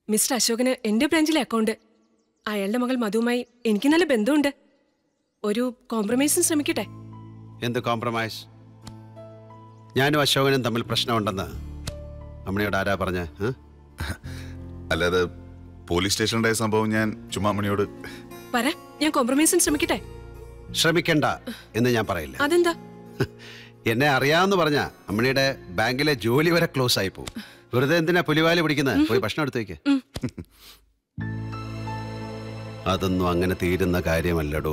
Mister അശോകന് എന്റെ ബ്രാഞ്ചിലെ account അയാളുടെ മകൾ മധുവുമായി എനിക്ക് നല്ല ബന്ധമുണ്ട് ഒരു കോംപ്രമൈസിന് ശ്രമിക്കട്ടെ എന്ത് കോംപ്രമൈസ് ഞാനും അശോകനും തമ്മിൽ പ്രശ്നമുണ്ടെന്ന് അമ്മണിയോട് ആരാ പറഞ്ഞ അല്ലാതെ പോലീസ് സ്റ്റേഷനിലെ സംഭവം ഞാൻ ചുമ്മാ അമ്മണിയോട് പറ ഞാൻ കോംപ്രമൈസിന് ശ്രമിക്കട്ടെ ശ്രമിക്കണ്ട എന്ന് ഞാൻ പറയില്ല അതെന്താ എന്നെ അറിയാമെന്ന് പറഞ്ഞ അമ്മണിയുടെ ബാങ്കിലെ ജോലി വരെ ക്ലോസ് ആയി പോകും വെറുതെ എന്തിനാ പുലിവാല് പിടിക്കുന്നത് പോയി ഭക്ഷണം എടുത്തു വെക്ക് അതൊന്നും അങ്ങനെ തീരുന്ന കാര്യമല്ലടോ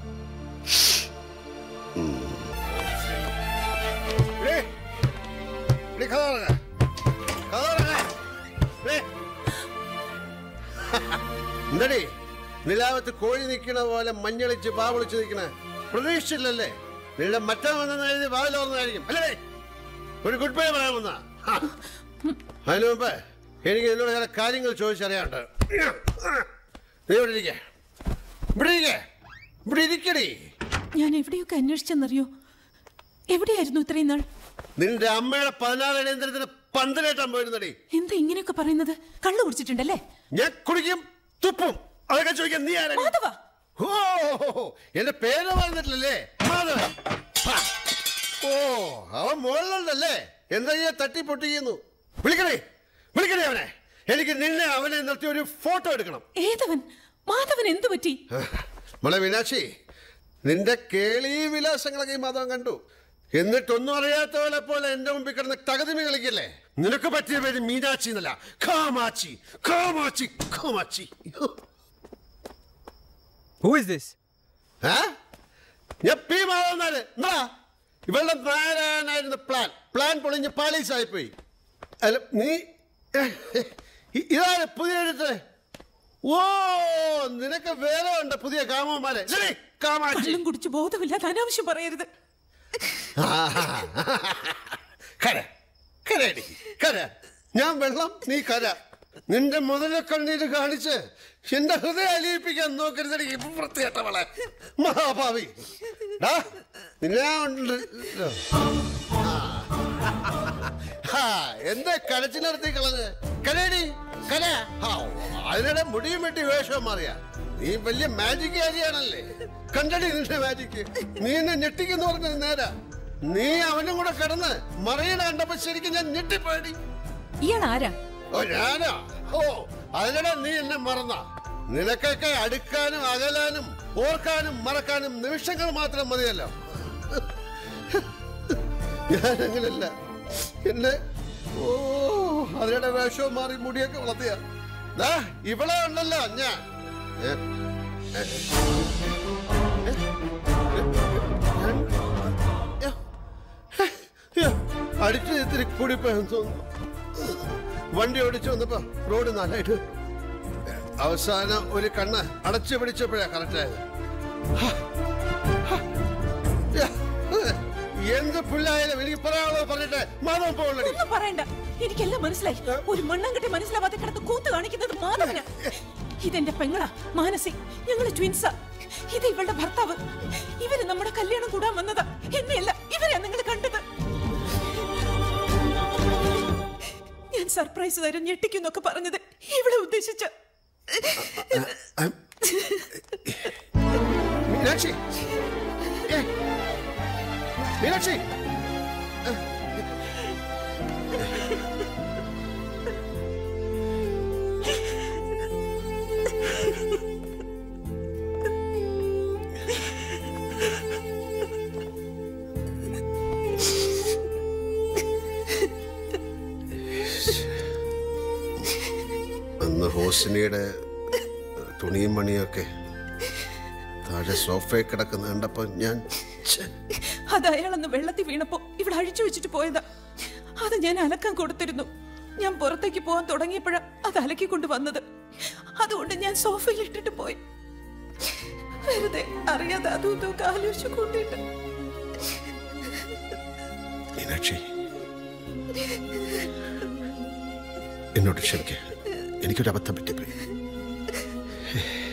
എന്തടി നിലാവത്ത് കോഴി നിൽക്കണ പോലെ മഞ്ഞളിച്ച് ബാവളിച്ച് നിൽക്കണ പ്രതീക്ഷിച്ചില്ലല്ലേ നിങ്ങളുടെ മറ്റം വന്നെന്ന് എഴുതി വാതിൽ തുറന്നായിരിക്കും അല്ലേ ഒരു ഗുഡ് ബൈ പറയാൻ വന്ന അതിനു മുമ്പ് എനിക്ക് എന്നോട് ചില കാര്യങ്ങൾ ചോദിച്ചറിയാണ്ട് നീ ഇവിടെ ഇരിക്കേ ഇവിടെ ഇരിക്കേ ഇവിടെ ഇരിക്കടി ഞാൻ എവിടെയൊക്കെ അന്വേഷിച്ചെന്നറിയോ എവിടെയായിരുന്നു ഇത്രയും നാൾ നിന്റെ അമ്മയുടെ പതിനാറ് അടിയന്തരത്തിന് പന്തലേറ്റാൻ പോയിരുന്നടി എന്താ ഇങ്ങനെയൊക്കെ പറയുന്നത് കള്ളു കുടിച്ചിട്ടുണ്ടല്ലേ ഞാൻ കുടിക്കും തുപ്പും അതൊക്കെ ചോദിക്കാൻ നീ ആരാ മാധവ ഓ എന്റെ പേര് പറഞ്ഞിട്ടില്ലല്ലേ മാധവൻ ഹാ. ഓ അവൻ മുകളിലുണ്ടല്ലേ എന്താ ഈ തട്ടി പൊട്ടിക്കുന്നു വിളിക്കണേ വിളിക്കണേ അവനെ എനിക്ക് നിന്നെ അവനെ നിർത്തി ഒരു ഫോട്ടോ എടുക്കണം ഏതവൻ മാധവൻ എന്തു പറ്റി മോളെ മീനാക്ഷി നിന്റെ കേളി വിലാസങ്ങളൊക്കെ ഈ മാധവൻ കണ്ടു എന്നിട്ടൊന്നും അറിയാത്തവളെ പോലെ എന്റെ മുമ്പിൽ കിടന്ന് തകതിമി കളിക്കില്ലേ നിനക്ക് പറ്റിയ പേര് മീനാക്ഷി എന്നല്ല കാമാച്ചി കാമാച്ചി കാമാച്ചി Who is this? ഏ? ഞാൻ പി മാധവനാര് എന്താ ഇവളുടെ നാരായണായിരുന്നു പ്ലാൻ പ്ലാൻ പൊളിഞ്ഞ് പാളീസായി പോയി അല്ല നീ ഇ- ഇതാണ് പുതിയ എഴുത്ത് ഓ നിനക്ക് വേറെ ഉണ്ട് പുതിയ കാമന്മാരെ ശരി കാമാച്ചി കള്ളും കുടിച്ച് ബോധമില്ലാതെ അനാവശ്യം പറയരുത് കര കരടി കര ഞാൻ വെള്ളം നീ കര നിന്റെ മുതല കണ്ണീര് കാണിച്ച് എന്റെ ഹൃദയം അലിയിപ്പിക്കാൻ നോക്കരുതടി വൃത്തികെട്ടവളെ മഹാഭാവി ഡാ, നിന്നെ ഉണ്ടല്ലോ. ആ, എന്താ കരച്ചിനടത്തി കളഞ്ഞ് കരടി കര ഹാവ്, അതിനിടെ മുടിയും വെട്ടി വേഷവും മാറിയ നീ വലിയ മാജിക് കാര്യാണല്ലേ കണ്ടടി നിന്റെ മാജിക് നീ എന്നെ ഞെട്ടിക്കുന്നു പറഞ്ഞത് നേരാ നീ അവനും കൂടെ കിടന്ന് മറിയണ കണ്ടപ്പോ ശരിക്കും ഞാൻ ഞെട്ടിപ്പോയടി ഇയാൾ ആരാ ഓ ഞാനാ ഓ അതിനിടെ നീ എന്നെ മറന്ന നിനക്കൊക്കെ അടുക്കാനും അകലാനും ഓർക്കാനും മറക്കാനും നിമിഷങ്ങൾ മാത്രം മതിയല്ലോ ഞാൻ അങ്ങനല്ല എന്നെ ഓ അതിനിടെ വേഷവും മാറി മുടിയൊക്കെ വളർത്തിയ ദാ ഇവളെ ഉണ്ടല്ലോ ഞാൻ ഏ? ഏ? ഏ? ഞാൻ അടിച്ചു ഇത്തിരി കൂടിപ്പോയെന്ന് തോന്നുന്നു വണ്ടി ഓടിച്ചു വന്നപ്പോ റോഡ് നന്നായിട്ട് അവസാനം ഒരു കണ്ണ് അടച്ചു പിടിച്ചപ്പോഴാ കറക്റ്റ് ആയത് ഹാ. ഹാ. യാ. എന്ത് പുല്ലായാലും എനിക്ക് പറയാനുള്ളത് പറഞ്ഞിട്ട് മാധവൻ പോകുള്ളടി ഒന്നും പറയണ്ട എനിക്കെല്ലാം മനസ്സിലായി ഒരു മണ്ണാങ്കട്ടി മനസ്സിലാവാതെ കിടന്ന് കൂത്ത് കാണിക്കുന്നത് മാധവന ഇതെന്റെ പെങ്ങളാ മാനസി ഞങ്ങള് ട്വിൻസാ ഇത് ഇവളുടെ ഭർത്താവ് ഇവര് നമ്മുടെ കല്യാണം കൂടാൻ വന്നതാ എന്നെയല്ല ഇവരെയാ നിങ്ങൾ കണ്ടത് ഞാൻ സർപ്രൈസ് തരും ഞെട്ടിക്കുന്നൊക്കെ പറഞ്ഞത് ഇവിടെ ഉദ്ദേശിച്ച മീനാക്ഷി ഏ. മീനാക്ഷി അന്ന് ഹോസിനിയുടെ തുണിയും മണിയൊക്കെ താഴെ സോഫയിൽ കിടക്കുന്ന കണ്ടപ്പോ ഞാൻ ഛെ, അത് അയാളന്ന് വെള്ളത്തിൽ വീണപ്പോ ഇവിടെ അഴിച്ചു വെച്ചിട്ട് പോയതാ അത് ഞാൻ അലക്കാൻ കൊടുത്തിരുന്നു ഞാൻ പുറത്തേക്ക് പോകാൻ തുടങ്ങിയപ്പോഴാ അത് അലക്കിക്കൊണ്ട് വന്നത് അതുകൊണ്ട് ഞാൻ സോഫയിൽ ഇട്ടിട്ട് പോയി വെറുതെ അറിയാതെ അതും ഇതൊക്കെ ആലോചിച്ചു കൂട്ടിയിട്ട് മീനാക്ഷി എന്നോട് ക്ഷമിക്ക എനിക്കൊരു അബദ്ധം പറ്റിപ്പോയി